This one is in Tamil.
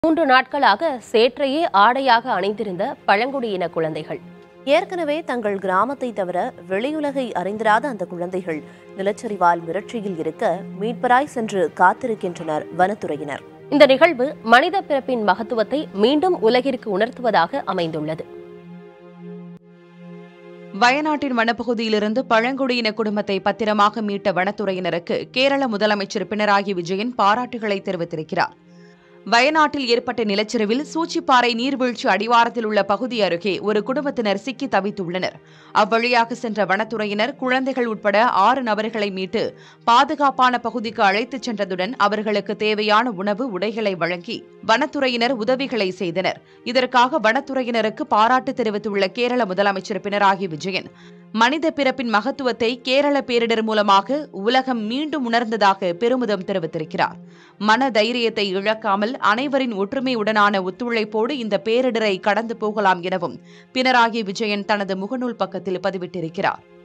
மூன்று நாட்களாக சேற்றையே ஆடையாக அணிந்திருந்த பழங்குடியின குழந்தைகள் ஏற்கனவே தங்கள் கிராமத்தை தவிர வெளியுலகை அறிந்திராத அந்த குழந்தைகள் நிலச்சரிவால் மிரட்சியில் இருக்க மீட்பராய் சென்று காத்திருக்கின்றனர் வனத்துறையினர் இந்த நிகழ்வு மனித பிறப்பின் மகத்துவத்தை மீண்டும் உலகிற்கு உணர்த்துவதாக அமைந்துள்ளது வயநாட்டின் வனப்பகுதியிலிருந்து பழங்குடியின குடும்பத்தை பத்திரமாக மீட்ட வனத்துறையினருக்கு கேரள முதலமைச்சர் பினராயி விஜயன் பாராட்டுகளை தெரிவித்திருக்கிறார் வயநாட்டில் ஏற்பட்ட நிலச்சரிவில் சூச்சிப்பாறை நீர்வீழ்ச்சி அடிவாரத்தில் உள்ள பகுதி அருகே ஒரு குடும்பத்தினர் சிக்கி தவித்துள்ளனர் அவ்வழியாக சென்ற வனத்துறையினர் குழந்தைகள் உட்பட ஆறு நபர்களை மீட்டு பாதுகாப்பான பகுதிக்கு அழைத்துச் சென்றதுடன் அவர்களுக்கு தேவையான உணவு உடைகளை வழங்கி வனத்துறையினர் உதவிகளை செய்தனர் இதற்காக வனத்துறையினருக்கு பாராட்டு தெரிவித்துள்ள கேரள முதலமைச்சர் பினராயி விஜயன் மனித பிறப்பின் மகத்துவத்தை கேரள பேரிடர் மூலமாக உலகம் மீண்டும் உணர்ந்ததாக பெருமிதம் தெரிவித்திருக்கிறார் மன தைரியத்தை இழக்காமல் அனைவரின் ஒற்றுமையுடனான ஒத்துழைப்போடு இந்த பேரிடரை கடந்து போகலாம் எனவும் பினராயி விஜயன் தனது முகநூல் பக்கத்தில் பதிவிட்டிருக்கிறார்